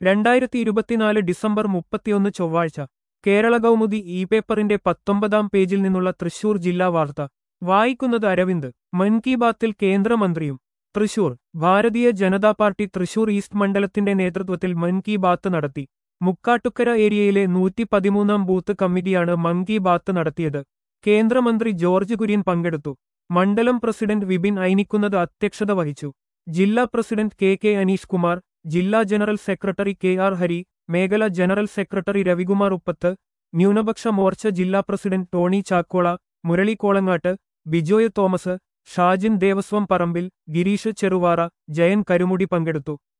രണ്ടായിരത്തി ഇരുപത്തിനാല് ഡിസംബർ മുപ്പത്തിയൊന്ന് ചൊവ്വാഴ്ച കേരള കൗമുദി ഇ പേപ്പറിന്റെ പത്തൊമ്പതാം പേജിൽ നിന്നുള്ള തൃശൂർ ജില്ലാ വാർത്ത വായിക്കുന്നത് അരവിന്ദ് മൻ കി ബാത്തിൽ കേന്ദ്രമന്ത്രിയും തൃശൂർ ഭാരതീയ ജനതാ പാർട്ടി തൃശൂർ ഈസ്റ്റ് മണ്ഡലത്തിന്റെ നേതൃത്വത്തിൽ മൻ കി ബാത്ത് നടത്തി മുക്കാട്ടുക്കര ഏരിയയിലെ നൂറ്റി പതിമൂന്നാം ബൂത്ത് കമ്മിറ്റിയാണ് മൻ കി ബാത്ത് നടത്തിയത് കേന്ദ്രമന്ത്രി ജോർജ് കുര്യൻ പങ്കെടുത്തു മണ്ഡലം പ്രസിഡന്റ് വിപിൻ ഐനിക്കുന്നത് അധ്യക്ഷത വഹിച്ചു ജില്ലാ president K K Aneesh Kumar ജില്ലാ general secretary K R Hari മേഖല ജനറൽ സെക്രട്ടറി രവികുമാർ ഉപ്പത്ത് ന്യൂനപക്ഷ മോർച്ച ജില്ലാ president Tony Chakkola Murali Kolangattu Bijoy Thomas Shajin Devaswom Parambil Gireesh Cheruvara Jayan Karumudi പങ്കെടുത്തു